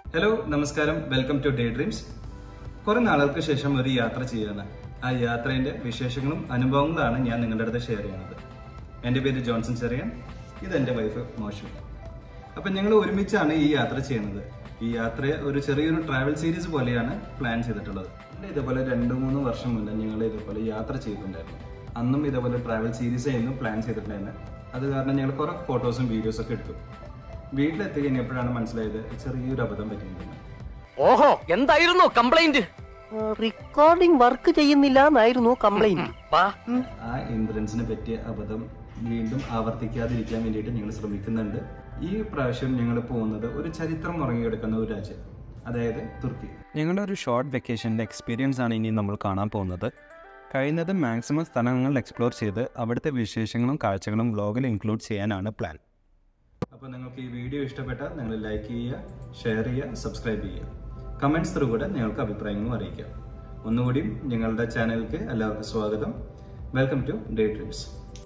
hello നമസ്കാരം welcome to day dreams കുറെ നാളുകൾക്ക് ശേഷം ഒരു യാത്ര ചെയ്യാണ് ആ യാത്രയുടെ വിശേഷങ്ങളും അനുഭവങ്ങളാണ് ഞാൻ നിങ്ങളുടെ അടുത്ത് ഷെയർ ചെയ്യുന്നത് എൻ്റെ പേര് ജോൺസൺ ചെറിയൻ ഇത് എൻ്റെ വൈഫ് മോശം അപ്പം ഞങ്ങൾ ഒരുമിച്ചാണ് ഈ യാത്ര ചെയ്യുന്നത് ഈ യാത്ര ഒരു ചെറിയൊരു ട്രാവൽ സീരീസ് പോലെയാണ് പ്ലാൻ ചെയ്തിട്ടുള്ളത് പിന്നെ ഇതുപോലെ രണ്ട് മൂന്ന് വർഷം മുന്നേ ഞങ്ങൾ ഇതുപോലെ യാത്ര ചെയ്തിട്ടുണ്ടായിരുന്നു അന്നും ഇതുപോലെ ട്രാവൽ സീരീസ് ആയിരുന്നു പ്ലാൻ ചെയ്തിട്ടുണ്ടായിരുന്നത് അത് കാരണം ഞങ്ങൾ കുറെ ഫോട്ടോസും വീഡിയോസും ഒക്കെ എടുത്തു വീട്ടിലെത്തി കഴിഞ്ഞപ്പോഴാണ് മനസ്സിലായത് ചെറിയൊരു അബദ്ധം പറ്റിയിട്ടുണ്ടെന്ന് ഓഹോ എന്തായിരുന്നു കംപ്ലൈന്റ് റെക്കോർഡിംഗ് വർക്ക് ചെയ്യുന്നില്ല എന്നായിരുന്നു കംപ്ലൈന്റ് വാ ആ ഇൻഷുറൻസിനെ പറ്റിയ അബദ്ധം വീണ്ടും ആവർത്തിക്കാതിരിക്കാൻ വേണ്ടിയിട്ട് ഞങ്ങൾ ശ്രമിക്കുന്നുണ്ട് ഈ പ്രാവശ്യം ഞങ്ങൾ പോകുന്നത് ഒരു ചരിത്രം ഉറങ്ങിയെടുക്കുന്ന ഒരു രാജ്യം അതായത് തുർക്കി ഞങ്ങളുടെ ഒരു ഷോർട്ട് വെക്കേഷൻ്റെ എക്സ്പീരിയൻസ് ആണ് ഇനി നമ്മൾ കാണാൻ പോകുന്നത് കഴിയുന്നത് മാക്സിമം സ്ഥലങ്ങൾ എക്സ്പ്ലോർ ചെയ്ത് അവിടുത്തെ വിശേഷങ്ങളും കാഴ്ചകളും വ്ളോഗിൽ ഇൻക്ലൂഡ് ചെയ്യാനാണ് പ്ലാൻ അപ്പോൾ നിങ്ങൾക്ക് ഈ വീഡിയോ ഇഷ്ടപ്പെട്ടാൽ നിങ്ങൾ ലൈക്ക് ചെയ്യുക ഷെയർ ചെയ്യുക സബ്സ്ക്രൈബ് ചെയ്യുക കമൻറ്റ്സ് ത്രൂ കൂടെ നിങ്ങൾക്ക് അഭിപ്രായങ്ങളും അറിയിക്കാം ഒന്നുകൂടിയും ഞങ്ങളുടെ ചാനലിലേക്ക് എല്ലാവർക്കും സ്വാഗതം വെൽക്കം ടു ഡേ ട്രിപ്സ്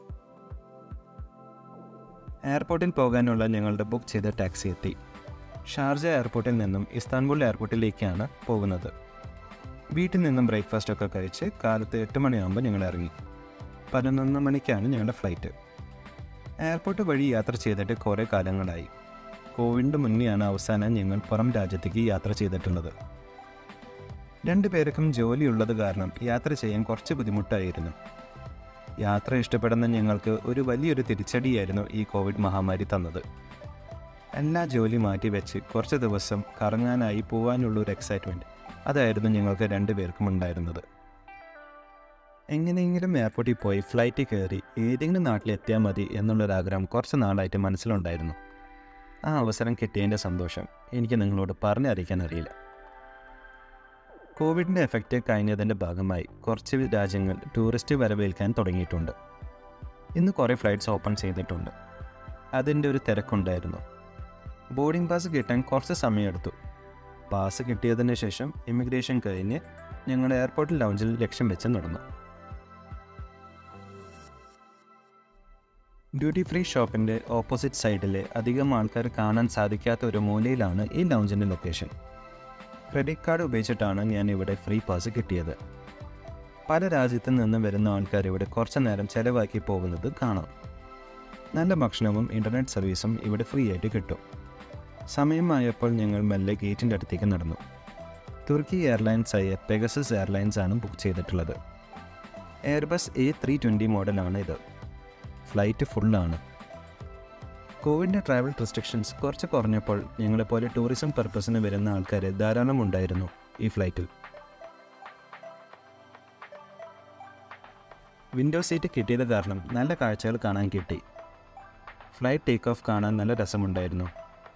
എയർപോർട്ടിൽ പോകാനുള്ള ഞങ്ങളുടെ ബുക്ക് ചെയ്ത ടാക്സി എത്തി ഷാർജ എയർപോർട്ടിൽ നിന്നും ഇസ്താൻബുൾ എയർപോർട്ടിലേക്കാണ് പോകുന്നത് വീട്ടിൽ നിന്നും ബ്രേക്ക്ഫാസ്റ്റ് ഒക്കെ കഴിച്ച് കാലത്ത് എട്ട് മണിയാകുമ്പോൾ ഞങ്ങൾ ഇറങ്ങി പതിനൊന്ന് മണിക്കാണ് ഞങ്ങളുടെ ഫ്ലൈറ്റ് എയർപോർട്ട് വഴി യാത്ര ചെയ്തിട്ട് കുറേ കാലങ്ങളായി കോവിഡിന് മുന്നെയാണ് അവസാനം ഞങ്ങൾ പുറം രാജ്യത്തേക്ക് യാത്ര ചെയ്തിട്ടുള്ളത് രണ്ടു പേർക്കും ജോലിയുള്ളത് കാരണം യാത്ര ചെയ്യാൻ കുറച്ച് ബുദ്ധിമുട്ടായിരുന്നു യാത്ര ഇഷ്ടപ്പെടുന്ന ഞങ്ങൾക്ക് ഒരു വലിയൊരു തിരിച്ചടിയായിരുന്നു ഈ കോവിഡ് മഹാമാരി തന്നത് എല്ലാ ജോലി മാറ്റി വെച്ച് കുറച്ച് ദിവസം കറങ്ങാനായി പോകാനുള്ള ഒരു എക്സൈറ്റ്മെൻറ്റ് അതായിരുന്നു ഞങ്ങൾക്ക് രണ്ടുപേർക്കും ഉണ്ടായിരുന്നത് എങ്ങനെയെങ്കിലും എയർപോർട്ടിൽ പോയി ഫ്ലൈറ്റ് കയറി ഏതെങ്കിലും നാട്ടിലെത്തിയാൽ മതി എന്നുള്ളൊരാഗ്രഹം കുറച്ച് നാളായിട്ട് മനസ്സിലുണ്ടായിരുന്നു ആ അവസരം കിട്ടിയതിൻ്റെ സന്തോഷം എനിക്ക് നിങ്ങളോട് പറഞ്ഞറിയിക്കാൻ അറിയില്ല കോവിഡിൻ്റെ എഫക്റ്റ് കഴിഞ്ഞതിൻ്റെ ഭാഗമായി കുറച്ച് രാജ്യങ്ങൾ ടൂറിസ്റ്റ് വരവേൽക്കാൻ തുടങ്ങിയിട്ടുണ്ട് ഇന്ന് കുറേ ഫ്ലൈറ്റ്സ് ഓപ്പൺ ചെയ്തിട്ടുണ്ട് അതിൻ്റെ ഒരു തിരക്കുണ്ടായിരുന്നു ബോർഡിംഗ് പാസ് കിട്ടാൻ കുറച്ച് സമയമെടുത്തു പാസ് കിട്ടിയതിന് ശേഷം ഇമിഗ്രേഷൻ കഴിഞ്ഞ് ഞങ്ങൾ എയർപോർട്ട് ലൗഞ്ചിൽ ലക്ഷ്യം വെച്ച് നടന്നു ഡ്യൂട്ടി ഫ്രീ ഷോപ്പിൻ്റെ ഓപ്പോസിറ്റ് സൈഡിലെ അധികം ആൾക്കാർ കാണാൻ സാധിക്കാത്ത ഒരു മൂലയിലാണ് ഈ ലൗഞ്ചിൻ്റെ ലൊക്കേഷൻ ക്രെഡിറ്റ് കാർഡ് ഉപയോഗിച്ചിട്ടാണ് ഞാൻ ഇവിടെ ഫ്രീ പാസ് കിട്ടിയത് പല രാജ്യത്തു നിന്ന് വരുന്ന ആൾക്കാർ ഇവിടെ കുറച്ച് നേരം ചിലവാക്കി പോകുന്നത് കാണാം നല്ല ഭക്ഷണവും ഇൻ്റർനെറ്റ് സർവീസും ഇവിടെ ഫ്രീ ആയിട്ട് കിട്ടും സമയമായപ്പോൾ ഞങ്ങൾ മെല്ലെ ഗേറ്റിൻ്റെ അടുത്തേക്ക് നടന്നു തുർക്കി എയർലൈൻസ് ആയ പെഗസസ് എയർലൈൻസ് ആണ് ബുക്ക് ചെയ്തിട്ടുള്ളത് എയർബസ് എ ത്രീ ട്വൻറ്റി മോഡലാണ് ഇത് ഫ്ലൈറ്റ് ഫുള്ളാണ് കോവിഡിൻ്റെ ട്രാവൽ റെസ്ട്രിക്ഷൻസ് കുറച്ച് കുറഞ്ഞപ്പോൾ ഞങ്ങളെപ്പോലെ ടൂറിസം പർപ്പസിന് വരുന്ന ആൾക്കാർ ധാരാളം ഉണ്ടായിരുന്നു ഈ ഫ്ലൈറ്റിൽ വിൻഡോ സീറ്റ് കിട്ടിയത് കാരണം നല്ല കാഴ്ചകൾ കാണാൻ കിട്ടി ഫ്ലൈറ്റ് ടേക്ക് ഓഫ് കാണാൻ നല്ല രസമുണ്ടായിരുന്നു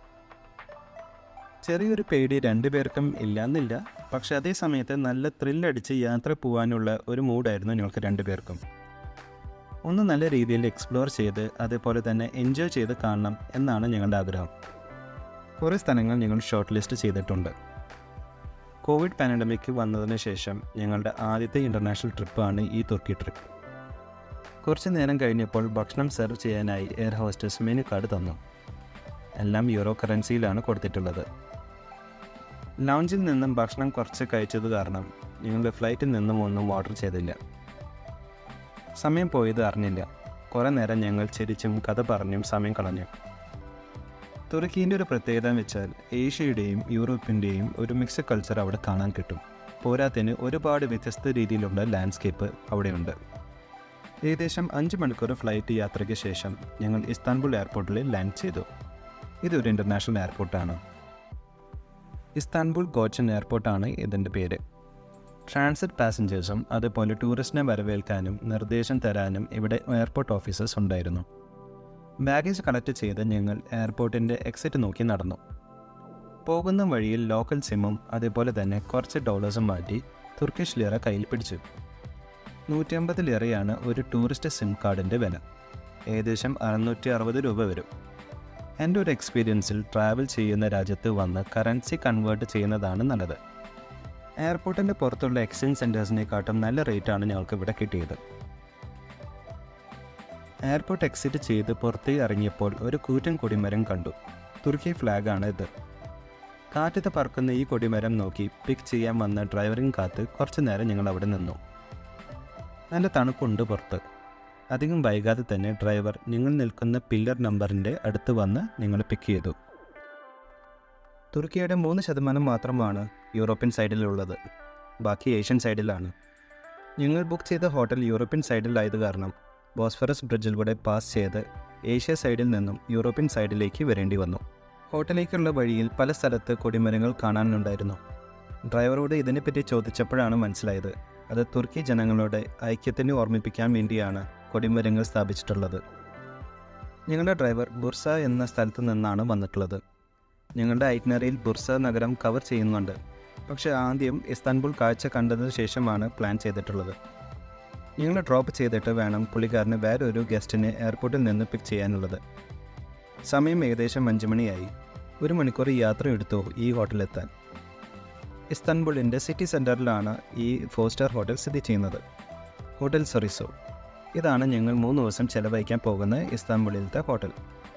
ചെറിയൊരു പേടി രണ്ടുപേർക്കും ഇല്ലാന്നില്ല പക്ഷെ അതേ സമയത്ത് നല്ല ത്രില്ലടിച്ച് യാത്ര പോകാനുള്ള ഒരു മൂഡായിരുന്നു ഞങ്ങൾക്ക് രണ്ടുപേർക്കും ഒന്ന് നല്ല രീതിയിൽ എക്സ്പ്ലോർ ചെയ്ത് അതേപോലെ തന്നെ എൻജോയ് ചെയ്ത് കാണണം എന്നാണ് ഞങ്ങളുടെ ആഗ്രഹം കുറേ സ്ഥലങ്ങൾ ഞങ്ങൾ ഷോർട്ട് ലിസ്റ്റ് ചെയ്തിട്ടുണ്ട് കോവിഡ് പാനഡമിക് വന്നതിന് ശേഷം ഞങ്ങളുടെ ആദ്യത്തെ ഇൻ്റർനാഷണൽ ട്രിപ്പാണ് ഈ തുർക്കി ട്രിപ്പ് കുറച്ച് നേരം കഴിഞ്ഞപ്പോൾ ഭക്ഷണം സെർവ് ചെയ്യാനായി എയർ ഹോസ്റ്റസ് മെനു കാർഡ് തന്നു എല്ലാം യൂറോ കറൻസിയിലാണ് കൊടുത്തിട്ടുള്ളത് ലൗഞ്ചിൽ നിന്നും ഭക്ഷണം കുറച്ച് കഴിച്ചത് കാരണം ഞങ്ങളുടെ ഫ്ലൈറ്റിൽ നിന്നും ഒന്നും ഓർഡർ ചെയ്തില്ല സമയം പോയത് അറിഞ്ഞില്ല കുറേ നേരം ഞങ്ങൾ ചിരിച്ചും കഥ പറഞ്ഞും സമയം കളഞ്ഞു തുർക്കീൻ്റെ ഒരു പ്രത്യേകത എന്ന് വെച്ചാൽ ഏഷ്യയുടെയും യൂറോപ്പിൻ്റെയും ഒരു മിക്സ് കൾച്ചർ അവിടെ കാണാൻ കിട്ടും പോരാത്തിന് ഒരുപാട് വ്യത്യസ്ത രീതിയിലുള്ള ലാൻഡ്സ്കേപ്പ് അവിടെയുണ്ട് ഏകദേശം അഞ്ച് മണിക്കൂർ ഫ്ലൈറ്റ് യാത്രയ്ക്ക് ശേഷം ഞങ്ങൾ ഇസ്താൻബുൾ എയർപോർട്ടിൽ ലാൻഡ് ചെയ്തു ഇതൊരു ഇൻ്റർനാഷണൽ എയർപോർട്ടാണ് ഇസ്താൻബുൾ ഗോച്ചൻ എയർപോർട്ടാണ് ഇതിൻ്റെ പേര് ട്രാൻസിറ്റ് പാസഞ്ചേഴ്സും അതുപോലെ ടൂറിസ്റ്റിനെ വരവേൽക്കാനും നിർദ്ദേശം തരാനും ഇവിടെ എയർപോർട്ട് ഓഫീസേഴ്സ് ഉണ്ടായിരുന്നു ബാഗേജ് കളക്ട് ചെയ്ത് ഞങ്ങൾ എയർപോർട്ടിൻ്റെ എക്സിറ്റ് നോക്കി നടന്നു പോകുന്ന വഴിയിൽ ലോക്കൽ സിമ്മും അതേപോലെ തന്നെ കുറച്ച് ഡോളേഴ്സും മാറ്റി തുർക്കിഷ് ലിറ കയ്യിൽ പിടിച്ചു നൂറ്റമ്പത് ലിറയാണ് ഒരു ടൂറിസ്റ്റ് സിം കാർഡിൻ്റെ വില ഏകദേശം അറുന്നൂറ്റി അറുപത് രൂപ വരും എൻ്റെ ഒരു എക്സ്പീരിയൻസിൽ ട്രാവൽ ചെയ്യുന്ന രാജ്യത്ത് വന്ന് കറൻസി കൺവേർട്ട് ചെയ്യുന്നതാണ് നല്ലത് എയർപോർട്ടിൻ്റെ പുറത്തുള്ള എക്സ്ചേഞ്ച് സെൻറ്റേഴ്സിനെക്കാട്ടും നല്ല റേറ്റാണ് ഞങ്ങൾക്ക് ഇവിടെ കിട്ടിയത് എയർപോർട്ട് എക്സിറ്റ് ചെയ്ത് പുറത്തേക്ക് ഇറങ്ങിയപ്പോൾ ഒരു കൂറ്റൻ കൊടിമരം കണ്ടു തുർക്കി ഫ്ലാഗാണ് ഇത് കാറ്റത്ത് പറക്കുന്ന ഈ കൊടിമരം നോക്കി പിക്ക് ചെയ്യാൻ വന്ന ഡ്രൈവറിങ് കാത്ത് കുറച്ചു നേരം ഞങ്ങൾ അവിടെ നിന്നു നല്ല തണുപ്പുണ്ട് പുറത്ത് അധികം വൈകാതെ തന്നെ ഡ്രൈവർ നിങ്ങൾ നിൽക്കുന്ന പില്ലർ നമ്പറിൻ്റെ അടുത്ത് വന്ന് നിങ്ങൾ പിക്ക് ചെയ്തു തുർക്കിയുടെ മൂന്ന് ശതമാനം മാത്രമാണ് യൂറോപ്യൻ സൈഡിലുള്ളത് ബാക്കി ഏഷ്യൻ സൈഡിലാണ് ഞങ്ങൾ ബുക്ക് ചെയ്ത ഹോട്ടൽ യൂറോപ്യൻ സൈഡിലായത് കാരണം ബോസ്ഫറസ് ബ്രിഡ്ജിലൂടെ പാസ് ചെയ്ത് ഏഷ്യ സൈഡിൽ നിന്നും യൂറോപ്യൻ സൈഡിലേക്ക് വരേണ്ടി വന്നു ഹോട്ടലിലേക്കുള്ള വഴിയിൽ പല സ്ഥലത്ത് കൊടിമരങ്ങൾ കാണാനുണ്ടായിരുന്നു ഡ്രൈവറോട് ഇതിനെപ്പറ്റി ചോദിച്ചപ്പോഴാണ് മനസ്സിലായത് അത് തുർക്കി ജനങ്ങളുടെ ഐക്യത്തിനെ ഓർമ്മിപ്പിക്കാൻ വേണ്ടിയാണ് കൊടിമരങ്ങൾ സ്ഥാപിച്ചിട്ടുള്ളത് ഞങ്ങളുടെ ഡ്രൈവർ ബുർസ എന്ന സ്ഥലത്ത് നിന്നാണ് വന്നിട്ടുള്ളത് ഞങ്ങളുടെ ഐറ്റ്നറിയിൽ ബുർസ നഗരം കവർ ചെയ്യുന്നുണ്ട് പക്ഷേ ആദ്യം ഇസ്താൻബുൾ കാഴ്ച കണ്ടതിന് ശേഷമാണ് പ്ലാൻ ചെയ്തിട്ടുള്ളത് ഞങ്ങൾ ഡ്രോപ്പ് ചെയ്തിട്ട് വേണം പുള്ളിക്കാരന് വേറൊരു ഗസ്റ്റിനെ എയർപോർട്ടിൽ നിന്ന് പിക്ക് ചെയ്യാനുള്ളത് സമയം ഏകദേശം അഞ്ച് മണിയായി ഒരു മണിക്കൂർ യാത്ര എടുത്തു ഈ ഹോട്ടലിലെത്താൻ ഇസ്താൻബുളിൻ്റെ സിറ്റി സെൻറ്ററിലാണ് ഈ ഫോർ സ്റ്റാർ ഹോട്ടൽ സ്ഥിതി ചെയ്യുന്നത് ഹോട്ടൽ സൊറിസോ ഇതാണ് ഞങ്ങൾ മൂന്ന് ദിവസം ചെലവഴിക്കാൻ പോകുന്ന ഇസ്താൻബുളിലത്തെ ഹോട്ടൽ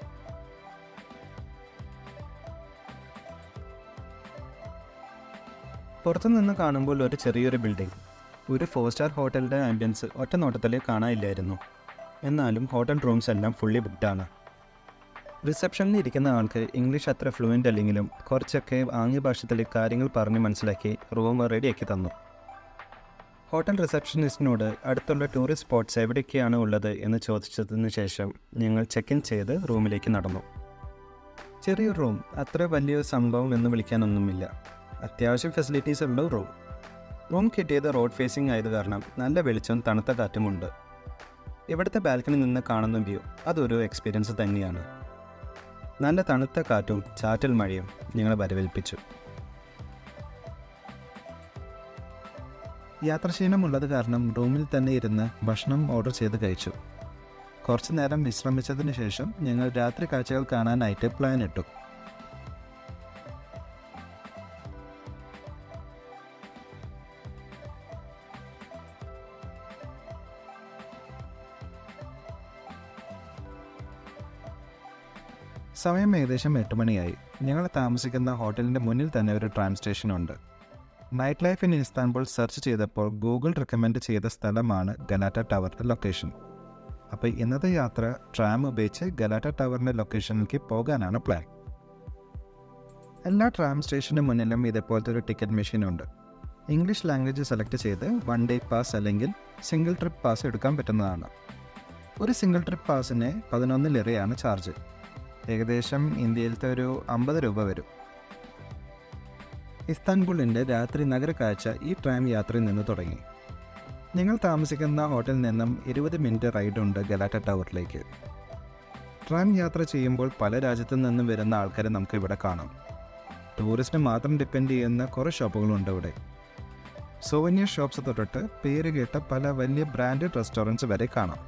പുറത്തുനിന്ന് കാണുമ്പോൾ ഒരു ചെറിയൊരു ബിൽഡിംഗ് ഒരു ഫോർ സ്റ്റാർ ഹോട്ടലിൻ്റെ ആംബിയൻസ് ഒറ്റ നോട്ടത്തിൽ കാണാനില്ലായിരുന്നു എന്നാലും ഹോട്ടൽ റൂംസ് എല്ലാം ഫുള്ളി ബുക്ക്ഡാണ് റിസപ്ഷനിൽ ഇരിക്കുന്ന ആൾക്ക് ഇംഗ്ലീഷ് അത്ര ഫ്ലുവൻ്റ് അല്ലെങ്കിലും കുറച്ചൊക്കെ ആംഗ്യഭാഷത്തിൽ കാര്യങ്ങൾ പറഞ്ഞ് മനസ്സിലാക്കി റൂം റെഡിയാക്കി തന്നു ഹോട്ടൽ റിസപ്ഷനിസ്റ്റിനോട് അടുത്തുള്ള ടൂറിസ്റ്റ് സ്പോട്ട്സ് എവിടെയൊക്കെയാണ് ഉള്ളത് എന്ന് ചോദിച്ചതിന് ശേഷം ഞങ്ങൾ ചെക്ക് ഇൻ ചെയ്ത് റൂമിലേക്ക് നടന്നു ചെറിയൊരു റൂം അത്ര വലിയ സംഭവം എന്ന് വിളിക്കാനൊന്നുമില്ല അത്യാവശ്യം ഫെസിലിറ്റീസ് ഉള്ള റൂം റൂം കിട്ടിയത് റോഡ് ഫേസിംഗ് ആയത് കാരണം നല്ല വെളിച്ചം തണുത്ത കാറ്റുമുണ്ട് ഇവിടുത്തെ ബാൽക്കണി നിന്ന് കാണുന്ന വ്യൂ അതൊരു എക്സ്പീരിയൻസ് തന്നെയാണ് നല്ല തണുത്ത കാറ്റും ചാറ്റൽ മഴയും ഞങ്ങളെ വരവേൽപ്പിച്ചു യാത്രക്ഷീണമുള്ളത് കാരണം റൂമിൽ തന്നെ ഇരുന്ന് ഭക്ഷണം ഓർഡർ ചെയ്ത് കഴിച്ചു കുറച്ചു നേരം വിശ്രമിച്ചതിന് ശേഷം ഞങ്ങൾ രാത്രി കാഴ്ചകൾ കാണാനായിട്ട് പ്ലാൻ ഇട്ടു സമയം ഏകദേശം എട്ട് മണിയായി ഞങ്ങൾ താമസിക്കുന്ന ഹോട്ടലിൻ്റെ മുന്നിൽ തന്നെ ഒരു ട്രാം സ്റ്റേഷനുണ്ട് night life in Istanbul search ചെയ്തപ്പോൾ ഗൂഗിൾ റെക്കമെൻഡ് ചെയ്ത സ്ഥലമാണ് ഗലാറ്റ ടവറിൻ്റെ ലൊക്കേഷൻ അപ്പോൾ ഇന്നത്തെ യാത്ര ട്രാം ഉപയോഗിച്ച് ഗലാറ്റ ടവറിൻ്റെ ലൊക്കേഷനിലേക്ക് പോകാനാണ് പ്ലാൻ എല്ലാ ട്രാം സ്റ്റേഷന് മുന്നിലും ഇതേപോലത്തെ ഒരു ടിക്കറ്റ് മെഷീൻ ഉണ്ട് ഇംഗ്ലീഷ് ലാംഗ്വേജ് സെലക്ട് ചെയ്ത് വൺ ഡേ പാസ് അല്ലെങ്കിൽ സിംഗിൾ ട്രിപ്പ് പാസ് എടുക്കാൻ പറ്റുന്നതാണ് ഒരു സിംഗിൾ ട്രിപ്പ് പാസിന് പതിനൊന്നിലേറെയാണ് ചാർജ് ഏകദേശം ഇന്ത്യയിലത്തെ ഒരു അമ്പത് രൂപ വരും ഇസ്താൻബുളിൻ്റെ രാത്രി നഗരക്കാഴ്ച ഈ ട്രാം യാത്രയിൽ നിന്ന് തുടങ്ങി നിങ്ങൾ താമസിക്കുന്ന ഹോട്ടലിൽ നിന്നും ഇരുപത് മിനിറ്റ് റൈഡുണ്ട് ഗലാറ്റ ടവറിലേക്ക് ട്രാം യാത്ര ചെയ്യുമ്പോൾ പല രാജ്യത്തു നിന്നും വരുന്ന ആൾക്കാരെ നമുക്ക് ഇവിടെ കാണാം ടൂറിസ്റ്റിന് മാത്രം ഡിപ്പെൻഡ് ചെയ്യുന്ന കുറേ ഷോപ്പുകളുണ്ട് ഇവിടെ സോവനിയർ ഷോപ്സ് തൊട്ടിട്ട് പേര് കേട്ട പല വലിയ ബ്രാൻഡഡ് റെസ്റ്റോറൻറ്റ്സ് വരെ കാണാം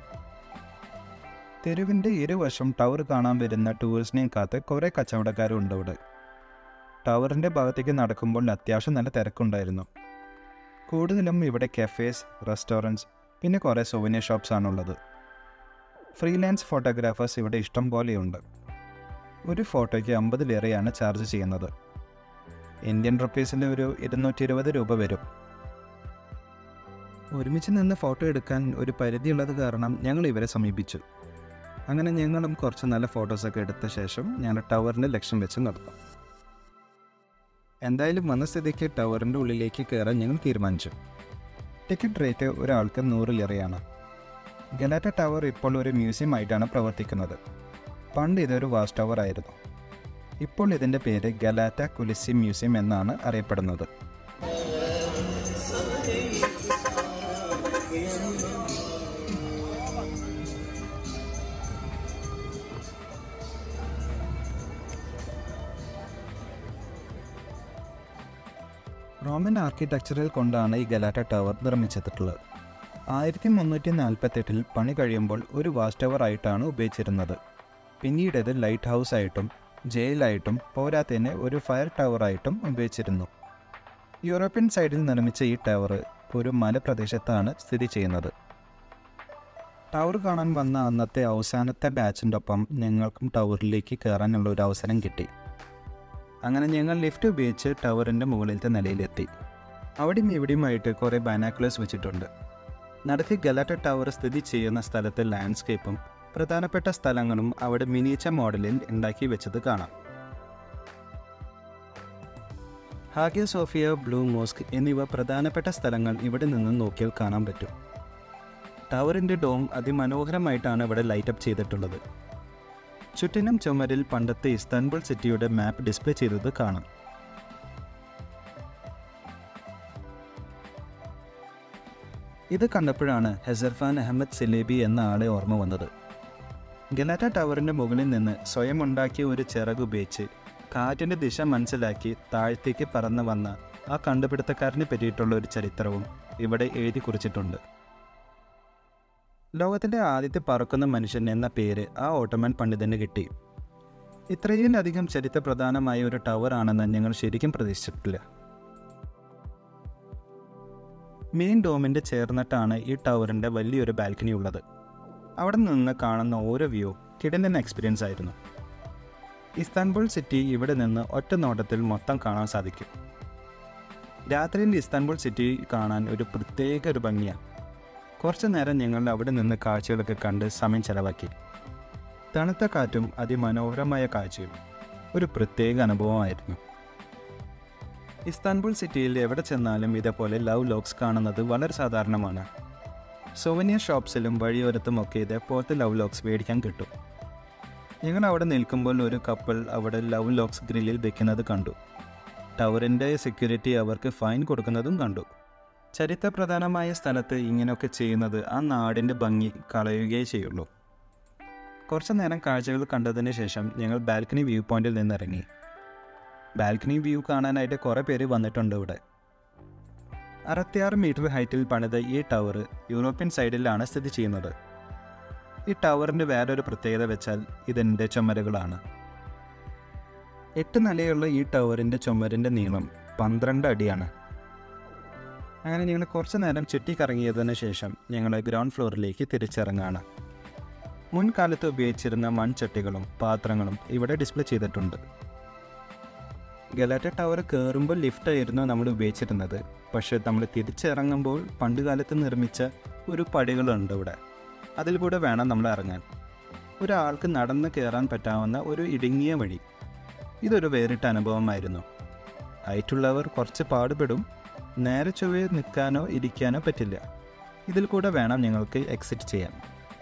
തെരുവിൻ്റെ ഇരുവശം ടവർ കാണാൻ വരുന്ന ടൂറിസ്റ്റിനെയും കാത്ത് കുറേ കച്ചവടക്കാരും ഉണ്ട് ഇവിടെ ടവറിൻ്റെ ഭാഗത്തേക്ക് നടക്കുമ്പോൾ അത്യാവശ്യം നല്ല തിരക്കുണ്ടായിരുന്നു കൂടുതലും ഇവിടെ കഫേസ് റെസ്റ്റോറൻറ്റ്സ് പിന്നെ കുറേ സോവനിയർ ഷോപ്സ് ആണുള്ളത് ഫ്രീലാൻസ് ഫോട്ടോഗ്രാഫേഴ്സ് ഇവിടെ ഇഷ്ടം പോലെയുണ്ട് ഒരു ഫോട്ടോയ്ക്ക് അമ്പതിലേറെയാണ് ചാർജ് ചെയ്യുന്നത് ഇന്ത്യൻ റുപ്പീസിൽ ഒരു ഇരുന്നൂറ്റി ഇരുപത് രൂപ വരും ഒരുമിച്ച് നിന്ന് ഫോട്ടോ എടുക്കാൻ ഒരു പരിധിയുള്ളത് കാരണം ഞങ്ങൾ ഇവരെ സമീപിച്ചു അങ്ങനെ ഞങ്ങളും കുറച്ച് നല്ല ഫോട്ടോസൊക്കെ എടുത്ത ശേഷം ഞങ്ങൾ ടവറിൻ്റെ ലക്ഷ്യം വെച്ച് നടത്താം എന്തായാലും വന്ന സ്ഥിതിക്ക് ടവറിൻ്റെ ഉള്ളിലേക്ക് കയറാൻ ഞങ്ങൾ തീരുമാനിച്ചു ടിക്കറ്റ് റേറ്റ് ഒരാൾക്ക് നൂറിലേറെയാണ് ഗലാറ്റ ടവർ ഇപ്പോൾ ഒരു മ്യൂസിയം ആയിട്ടാണ് പ്രവർത്തിക്കുന്നത് പണ്ട് ഇതൊരു വാച്ച് ടവർ ആയിരുന്നു ഇപ്പോൾ ഇതിൻ്റെ പേര് ഗലാറ്റ കുലിസി മ്യൂസിയം എന്നാണ് അറിയപ്പെടുന്നത് റോമൻ ആർക്കിടെക്ചറിൽ കൊണ്ടാണ് ഈ ഗലാറ്റ ടവർ നിർമ്മിച്ചിട്ടുള്ളത് ആയിരത്തി മുന്നൂറ്റി നാൽപ്പത്തെട്ടിൽ പണി കഴിയുമ്പോൾ ഒരു വാച്ച് ടവർ ആയിട്ടാണ് ഉപയോഗിച്ചിരുന്നത് പിന്നീട് ഇത് ലൈറ്റ് ഹൗസ് ആയിട്ടും ജയിലായിട്ടും പോരാത്തതിന് ഒരു ഫയർ ടവറായിട്ടും ഉപയോഗിച്ചിരുന്നു യൂറോപ്യൻ സൈഡിൽ നിർമ്മിച്ച ഈ ടവർ ഒരു മലപ്രദേശത്താണ് സ്ഥിതി ചെയ്യുന്നത് ടവർ കാണാൻ വന്ന അന്നത്തെ അവസാനത്തെ ബാച്ചിൻ്റെ ഒപ്പം ഞങ്ങൾക്കും ടവറിലേക്ക് കയറാനുള്ള ഒരു അവസരം കിട്ടി അങ്ങനെ ഞങ്ങൾ ലിഫ്റ്റ് ഉപയോഗിച്ച് ടവറിൻ്റെ മുകളിലത്തെ നിലയിലെത്തി അവിടെയും ഇവിടെയുമായിട്ട് കുറേ ബൈനാക്കുലേഴ്സ് വെച്ചിട്ടുണ്ട് നടത്തി ഗലാറ്റ ടവർ സ്ഥിതി ചെയ്യുന്ന സ്ഥലത്തെ ലാൻഡ്സ്കേപ്പും പ്രധാനപ്പെട്ട സ്ഥലങ്ങളും അവിടെ മിനിയേച്ചർ മോഡലിൽ ഉണ്ടാക്കി വെച്ചത് കാണാം ഹാഗിയ സോഫിയ ബ്ലൂ മോസ്ക് എന്നിവ പ്രധാനപ്പെട്ട സ്ഥലങ്ങൾ ഇവിടെ നിന്ന് നോക്കിയാൽ കാണാൻ പറ്റും ടവറിൻ്റെ ഡോം അതിമനോഹരമായിട്ടാണ് ഇവിടെ ലൈറ്റപ്പ് ചെയ്തിട്ടുള്ളത് ചുറ്റിനും ചുമരിൽ പണ്ടത്തെ ഇസ്താൻബുൾ സിറ്റിയുടെ മാപ്പ് ഡിസ്പ്ലേ ചെയ്തത് കാണാം ഇത് കണ്ടപ്പോഴാണ് ഹെസർഫാൻ അഹമ്മദ് സിലേബി എന്ന ആളെ ഓർമ്മ വന്നത് ഗലാറ്റ ടവറിൻ്റെ മുകളിൽ നിന്ന് സ്വയം ഉണ്ടാക്കിയ ഒരു ചിറക് ഉപയോഗിച്ച് കാറ്റിൻ്റെ ദിശ മനസ്സിലാക്കി താഴത്തേക്ക് പറന്നു വന്ന ആ കണ്ടുപിടുത്തക്കാരനെ പറ്റിയിട്ടുള്ള ഒരു ചരിത്രവും ഇവിടെ എഴുതി കുറിച്ചിട്ടുണ്ട് ലോകത്തിൻ്റെ ആദ്യത്തെ പറക്കുന്ന മനുഷ്യൻ എന്ന പേര് ആ ഓട്ടോമൻ പണ്ഡിതന് കിട്ടി ഇത്രയിലധികം ചരിത്രപ്രധാനമായ ഒരു ടവർ ആണെന്ന് ഞങ്ങൾ ശരിക്കും പ്രതീക്ഷിച്ചിട്ടില്ല മെയിൻ ഡോമിൻ്റെ ചേർന്നിട്ടാണ് ഈ ടവറിൻ്റെ വലിയൊരു ബാൽക്കണി ഉള്ളത് അവിടെ നിന്ന് കാണുന്ന ഓരോ വ്യൂ കിടലൻ എക്സ്പീരിയൻസ് ആയിരുന്നു ഇസ്താൻബുൾ സിറ്റി ഇവിടെ നിന്ന് ഒറ്റ നോട്ടത്തിൽ മൊത്തം കാണാൻ സാധിക്കും രാത്രിയിൽ ഇസ്താൻബുൾ സിറ്റി കാണാൻ ഒരു പ്രത്യേക ഒരു ഭംഗിയാണ് കുറച്ചു നേരം ഞങ്ങൾ അവിടെ നിന്ന് കാഴ്ചകളൊക്കെ കണ്ട് സമയം ചെലവാക്കി തണുത്ത കാറ്റും അതിമനോഹരമായ കാഴ്ചയും ഒരു പ്രത്യേക അനുഭവമായിരുന്നു ഇസ്താൻബുൾ സിറ്റിയിൽ എവിടെ ചെന്നാലും ഇതേപോലെ ലവ് ലോക്സ് കാണുന്നത് വളരെ സാധാരണമാണ് സൊവനിയർ ഷോപ്സിലും വഴിയോരത്തുമൊക്കെ ഇതേപോലത്തെ ലവ് ലോക്സ് മേടിക്കാൻ കിട്ടും ഞങ്ങൾ അവിടെ നിൽക്കുമ്പോൾ ഒരു കപ്പിൾ അവിടെ ലവ് ലോക്സ് ഗ്രില്ലിൽ വെക്കുന്നത് കണ്ടു ടവറിൻ്റെ സെക്യൂരിറ്റി അവർക്ക് ഫൈൻ കൊടുക്കുന്നതും കണ്ടു ചരിത്രപ്രധാനമായ സ്ഥലത്ത് ഇങ്ങനെയൊക്കെ ചെയ്യുന്നത് ആ നാടിൻ്റെ ഭംഗി കളയുകയേ ചെയ്യുള്ളൂ കുറച്ചു നേരം കാഴ്ചകൾ കണ്ടതിന് ശേഷം ഞങ്ങൾ ബാൽക്കണി വ്യൂ പോയിന്റിൽ നിന്നിറങ്ങി ബാൽക്കണി വ്യൂ കാണാനായിട്ട് കുറേ പേര് വന്നിട്ടുണ്ട് ഇവിടെ അറുപത്തിയാറ് മീറ്റർ ഹൈറ്റിൽ പണിത ഈ ടവർ യൂറോപ്യൻ സൈഡിലാണ് സ്ഥിതി ചെയ്യുന്നത് ഈ ടവറിൻ്റെ വേറൊരു പ്രത്യേകത വെച്ചാൽ ഇതിൻ്റെ ചുമരുകളാണ് എട്ട് നിലയുള്ള ഈ ടവറിൻ്റെ ചുമരിൻ്റെ നീളം പന്ത്രണ്ട് അടിയാണ് അങ്ങനെ ഞങ്ങൾ കുറച്ച് നേരം ചുറ്റിക്കറങ്ങിയതിന് ശേഷം ഞങ്ങൾ ഗ്രൗണ്ട് ഫ്ലോറിലേക്ക് തിരിച്ചിറങ്ങാണ് മുൻകാലത്ത് ഉപയോഗിച്ചിരുന്ന മൺചട്ടികളും പാത്രങ്ങളും ഇവിടെ ഡിസ്പ്ലേ ചെയ്തിട്ടുണ്ട് ഗലാറ്റ ടവർ കയറുമ്പോൾ ലിഫ്റ്റായിരുന്നു നമ്മൾ ഉപയോഗിച്ചിരുന്നത് പക്ഷേ നമ്മൾ തിരിച്ചിറങ്ങുമ്പോൾ പണ്ടുകാലത്ത് നിർമ്മിച്ച ഒരു പടികളുണ്ട് ഇവിടെ അതിൽ കൂടെ വേണം നമ്മൾ ഇറങ്ങാൻ ഒരാൾക്ക് നടന്ന് കയറാൻ പറ്റാവുന്ന ഒരു ഇടുങ്ങിയ വഴി ഇതൊരു വേറിട്ട അനുഭവമായിരുന്നു ഹൈറ്റുള്ളവർ കുറച്ച് പാടുപെടും നേരെ ചൊവ്വേ നിൽക്കാനോ ഇരിക്കാനോ പറ്റില്ല ഇതിൽ കൂടെ വേണം ഞങ്ങൾക്ക് എക്സിറ്റ് ചെയ്യാൻ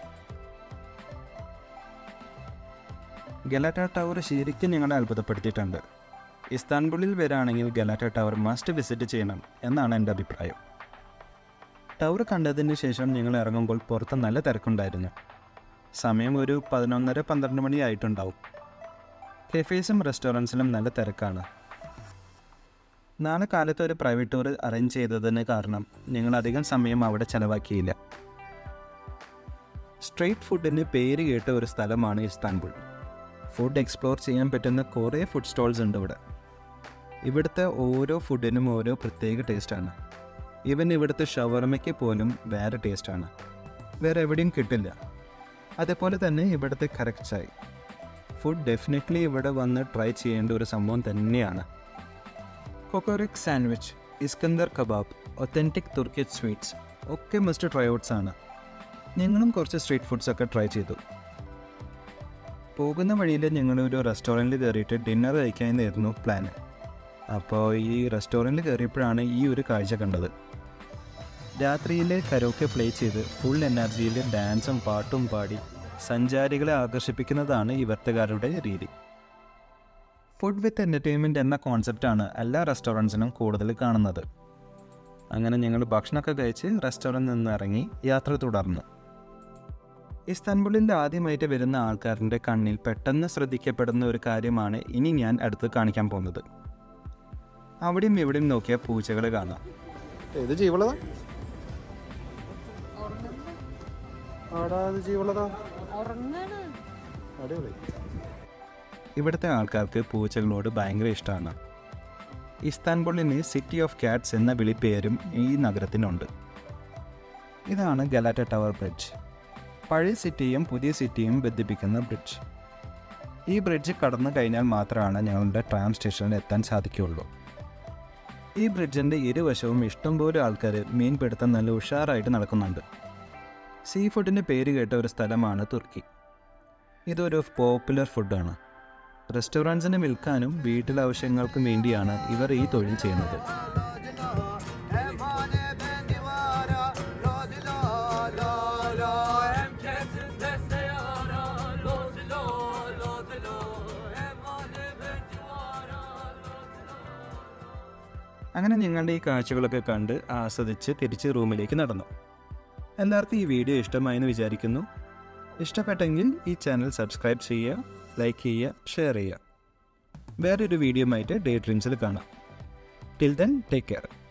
ഗലാറ്റ ടവർ ശരിക്കും ഞങ്ങളെ അത്ഭുതപ്പെടുത്തിയിട്ടുണ്ട് ഇസ്താൻബുളിൽ വരാണെങ്കിൽ ഗലാറ്റ ടവർ മസ്റ്റ് വിസിറ്റ് ചെയ്യണം എന്നാണ് എൻ്റെ അഭിപ്രായം ടവർ കണ്ടതിന് ശേഷം ഞങ്ങൾ ഇറങ്ങുമ്പോൾ പുറത്ത് നല്ല തിരക്കുണ്ടായിരുന്നു സമയം ഒരു പതിനൊന്നര പന്ത്രണ്ട് മണി ആയിട്ടുണ്ടാവും കെഫേസും റെസ്റ്റോറൻറ്റ്സിലും നല്ല തിരക്കാണ് നാളെ കാലത്ത് ഒരു പ്രൈവറ്റ് ടൂർ അറേഞ്ച് ചെയ്തതിന് കാരണം ഞങ്ങൾ അധികം സമയം അവിടെ ചെലവാക്കിയില്ല സ്ട്രീറ്റ് ഫുഡിന് പേര് കേട്ട ഒരു സ്ഥലമാണ് ഇസ്താൻബുൾ ഫുഡ് എക്സ്പ്ലോർ ചെയ്യാൻ പറ്റുന്ന കുറേ ഫുഡ് സ്റ്റോൾസ് ഉണ്ട് ഇവിടെ ഇവിടുത്തെ ഓരോ ഫുഡിനും ഓരോ പ്രത്യേക ടേസ്റ്റാണ് ഈവൻ ഇവിടുത്തെ ഷവർമയ്ക്ക് പോലും വേറെ ടേസ്റ്റാണ് വേറെ എവിടെയും കിട്ടില്ല അതേപോലെ തന്നെ ഇവിടുത്തെ കറക്റ്റ് ചായ് ഫുഡ് ഡെഫിനറ്റ്ലി ഇവിടെ വന്ന് ട്രൈ ചെയ്യേണ്ട ഒരു സംഭവം തന്നെയാണ് kokorec sandwich Iskender kebab authentic Turkish sweets ഒക്കെ മസ്റ്റ് ട്രൈ ഔട്ട്സ് ആണ് ഞങ്ങളും കുറച്ച് സ്ട്രീറ്റ് ഫുഡ്സ് ഒക്കെ ട്രൈ ചെയ്തു പോകുന്ന വഴിയിൽ ഞങ്ങൾ ഒരു റെസ്റ്റോറൻറ്റിൽ കയറിയിട്ട് ഡിന്നർ കഴിക്കാനായിരുന്നു പ്ലാൻ അപ്പോൾ ഈ റെസ്റ്റോറൻറ്റിൽ കയറിയപ്പോഴാണ് ഈ ഒരു കാഴ്ച കണ്ടത് രാത്രിയിലെ കരോക്കെ പ്ലേ ചെയ്ത് ഫുൾ എനർജിയിൽ ഡാൻസും പാട്ടും പാടി സഞ്ചാരികളെ ആകർഷിപ്പിക്കുന്നതാണ് ഇവർത്തുകാരുടെ രീതി ഫുഡ് വിത്ത് എൻ്റർടൈൻമെൻറ്റ് എന്ന കോൺസെപ്റ്റാണ് എല്ലാ റെസ്റ്റോറൻറ്റ്സിനും കൂടുതൽ കാണുന്നത് അങ്ങനെ ഞങ്ങൾ ഭക്ഷണമൊക്കെ കഴിച്ച് റെസ്റ്റോറൻറ്റിൽ നിന്ന് ഇറങ്ങി യാത്ര തുടർന്നു ഇസ്താൻബുളിൽ ആദ്യമായിട്ട് വരുന്ന ആൾക്കാരുടെ കണ്ണിൽ പെട്ടെന്ന് ശ്രദ്ധിക്കപ്പെടുന്ന ഒരു കാര്യമാണ് ഇനി ഞാൻ അടുത്ത് കാണിക്കാൻ പോകുന്നത് അവിടെയും ഇവിടെയും നോക്കിയ പൂച്ചകൾ കാണാം ഇത് ജീവളതാ ആടാ ഇത് ജീവളതാ അടിപൊളി ഇവിടുത്തെ ആൾക്കാർക്ക് പൂച്ചകളോട് ഭയങ്കര ഇഷ്ടമാണ് ഇസ്താൻബുളിന് സിറ്റി ഓഫ് കാറ്റ്സ് എന്ന വിളിപ്പേരും ഈ നഗരത്തിനുണ്ട് ഇതാണ് ഗലാറ്റ ടവർ ബ്രിഡ്ജ് പഴയ സിറ്റിയും പുതിയ സിറ്റിയും ബന്ധിപ്പിക്കുന്ന ബ്രിഡ്ജ് ഈ ബ്രിഡ്ജ് കടന്നു കഴിഞ്ഞാൽ മാത്രമാണ് ഞങ്ങളുടെ ട്രാം സ്റ്റേഷനിൽ എത്താൻ സാധിക്കുകയുള്ളൂ ഈ ബ്രിഡ്ജിൻ്റെ ഇരുവശവും ഇഷ്ടംപോലെ ആൾക്കാർ മീൻപിടുത്തം നല്ല ഉഷാറായിട്ട് നടക്കുന്നുണ്ട് സീ ഫുഡിൻ്റെ പേര് കേട്ട ഒരു സ്ഥലമാണ് തുർക്കി ഇതൊരു പോപ്പുലർ ഫുഡാണ് റെസ്റ്റോറൻറ്റ്സിന് വിൽക്കാനും വീട്ടിലാവശ്യങ്ങൾക്കും വേണ്ടിയാണ് ഇവർ ഈ തൊഴിൽ ചെയ്യുന്നത് അങ്ങനെ ഞങ്ങളുടെ ഈ കാഴ്ചകളൊക്കെ കണ്ട് ആസ്വദിച്ച് തിരിച്ച് റൂമിലേക്ക് നടന്നു എല്ലാവർക്കും ഈ വീഡിയോ ഇഷ്ടമായെന്ന് വിചാരിക്കുന്നു ഇഷ്ടപ്പെട്ടെങ്കിൽ ഈ ചാനൽ സബ്സ്ക്രൈബ് ചെയ്യുക ലൈക്ക് ചെയ്യുക ഷെയർ ചെയ്യുക വേറൊരു വീഡിയോ ആയിട്ട് ഡേ ഡ്രീംസിൽ കാണാം ടിൽ ദെൻ ടേക്ക് കെയർ